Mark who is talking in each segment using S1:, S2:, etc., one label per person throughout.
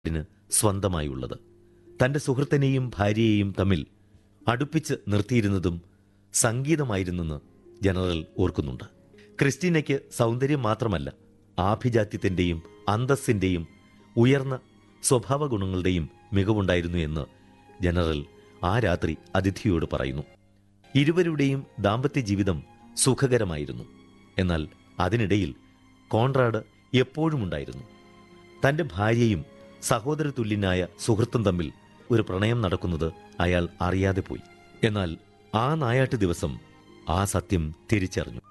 S1: ിന് സ്വന്തമായുള്ളത് തന്റെ സുഹൃത്തിനെയും ഭാര്യയെയും തമ്മിൽ അടുപ്പിച്ച് നിർത്തിയിരുന്നതും സംഗീതമായിരുന്നെന്ന് ജനറൽ ഓർക്കുന്നുണ്ട് ക്രിസ്റ്റീനയ്ക്ക് സൗന്ദര്യം മാത്രമല്ല ആഭിജാത്യത്തിന്റെയും അന്തസ്സിന്റെയും ഉയർന്ന സ്വഭാവ ഗുണങ്ങളുടെയും മികവുണ്ടായിരുന്നു എന്ന് ജനറൽ ആ രാത്രി അതിഥിയോട് പറയുന്നു ഇരുവരുടെയും ദാമ്പത്യ ജീവിതം സുഖകരമായിരുന്നു എന്നാൽ അതിനിടയിൽ കോൺറാഡ് എപ്പോഴും ഉണ്ടായിരുന്നു തന്റെ ഭാര്യയും സഹോദര തുല്യനായ സുഹൃത്തും തമ്മിൽ ഒരു പ്രണയം നടക്കുന്നത് അയാൾ അറിയാതെ പോയി എന്നാൽ ആ നായാട്ട് ദിവസം ആ സത്യം തിരിച്ചറിഞ്ഞു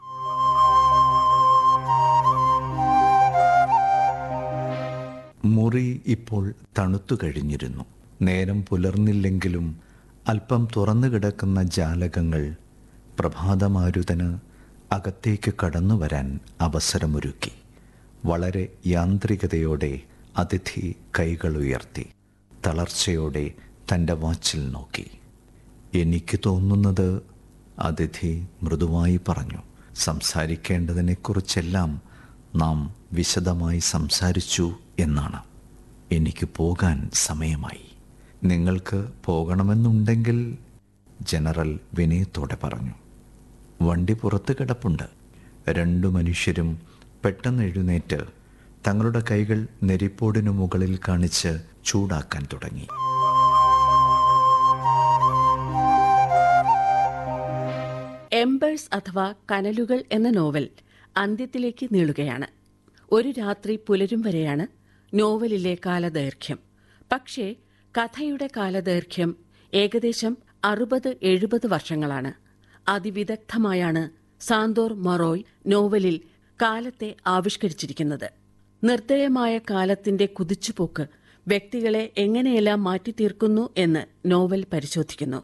S2: മുറി ഇപ്പോൾ തണുത്തു കഴിഞ്ഞിരുന്നു നേരം പുലർന്നില്ലെങ്കിലും അല്പം തുറന്നു കിടക്കുന്ന ജാലകങ്ങൾ പ്രഭാതമാരുതന് അകത്തേക്ക് കടന്നു വരാൻ അവസരമൊരുക്കി വളരെ യാന്ത്രികതയോടെ അതിഥി കൈകൾ ഉയർത്തി തളർച്ചയോടെ തൻ്റെ വാച്ചിൽ നോക്കി എനിക്ക് തോന്നുന്നത് അതിഥി മൃദുവായി പറഞ്ഞു സംസാരിക്കേണ്ടതിനെക്കുറിച്ചെല്ലാം നാം വിശദമായി സംസാരിച്ചു എന്നാണ് എനിക്ക് പോകാൻ സമയമായി നിങ്ങൾക്ക് പോകണമെന്നുണ്ടെങ്കിൽ ജനറൽ വിനയത്തോടെ പറഞ്ഞു വണ്ടി പുറത്ത് കിടപ്പുണ്ട് രണ്ടു മനുഷ്യരും പെട്ടെന്ന് എഴുന്നേറ്റ് തങ്ങളുടെ കൈകൾ നെരിപ്പോടിനു മുകളിൽ കാണിച്ച് ചൂടാക്കാൻ തുടങ്ങി
S3: എംബേഴ്സ് അഥവാ കനലുകൾ എന്ന നോവൽ അന്ത്യത്തിലേക്ക് നീളുകയാണ് ഒരു രാത്രി പുലരും വരെയാണ് നോവലിലെ കാലദൈർഘ്യം പക്ഷേ കഥയുടെ കാലദൈർഘ്യം ഏകദേശം അറുപത് എഴുപത് വർഷങ്ങളാണ് അതിവിദഗ്ധമായാണ് സാന്തോർ മൊറോയ് നോവലിൽ കാലത്തെ ആവിഷ്കരിച്ചിരിക്കുന്നത് നിർദ്ദയമായ കാലത്തിന്റെ കുതിച്ചുപോക്ക് വ്യക്തികളെ എങ്ങനെയെല്ലാം മാറ്റിത്തീർക്കുന്നു എന്ന് നോവൽ പരിശോധിക്കുന്നു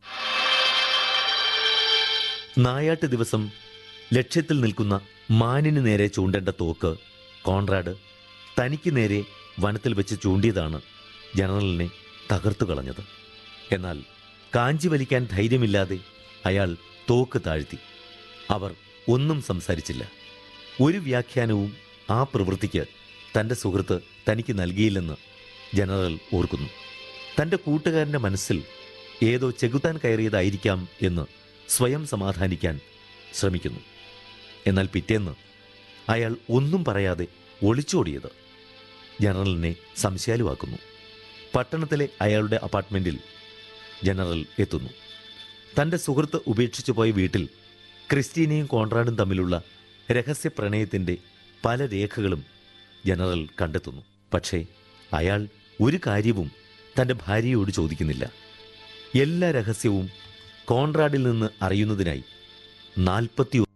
S1: നായാട്ട് ദിവസം ലക്ഷ്യത്തിൽ നിൽക്കുന്ന മാനിന് നേരെ ചൂണ്ടേണ്ട തോക്ക് കോൺറാഡ് തനിക്ക് നേരെ വനത്തിൽ വെച്ച് ചൂണ്ടിയതാണ് ജനറലിനെ തകർത്തു കളഞ്ഞത് എന്നാൽ കാഞ്ചി വലിക്കാൻ ധൈര്യമില്ലാതെ അയാൾ തോക്ക് താഴ്ത്തി അവർ ഒന്നും സംസാരിച്ചില്ല ഒരു വ്യാഖ്യാനവും ആ പ്രവൃത്തിക്ക് തന്റെ സുഹൃത്ത് തനിക്ക് നൽകിയില്ലെന്ന് ജനറൽ ഓർക്കുന്നു തന്റെ കൂട്ടുകാരന്റെ മനസ്സിൽ ഏതോ ചെകുത്താൻ കയറിയതായിരിക്കാം എന്ന് സ്വയം സമാധാനിക്കാൻ ശ്രമിക്കുന്നു എന്നാൽ പിറ്റേന്ന് അയാൾ ഒന്നും പറയാതെ ഒളിച്ചോടിയത് ജനറലിനെ സംശയാലുവാക്കുന്നു പട്ടണത്തിലെ അയാളുടെ അപ്പാർട്ട്മെന്റിൽ ജനറൽ എത്തുന്നു തന്റെ സുഹൃത്ത് ഉപേക്ഷിച്ചു പോയ വീട്ടിൽ ക്രിസ്റ്റീനയും കോൺറാഡും തമ്മിലുള്ള രഹസ്യ പ്രണയത്തിന്റെ പല രേഖകളും ജനറൽ കണ്ടെത്തുന്നു പക്ഷേ അയാൾ ഒരു കാര്യവും തന്റെ ഭാര്യയോട് ചോദിക്കുന്നില്ല എല്ലാ രഹസ്യവും കോൺറാഡിൽ നിന്ന് അറിയുന്നതിനായി നാൽപ്പത്തി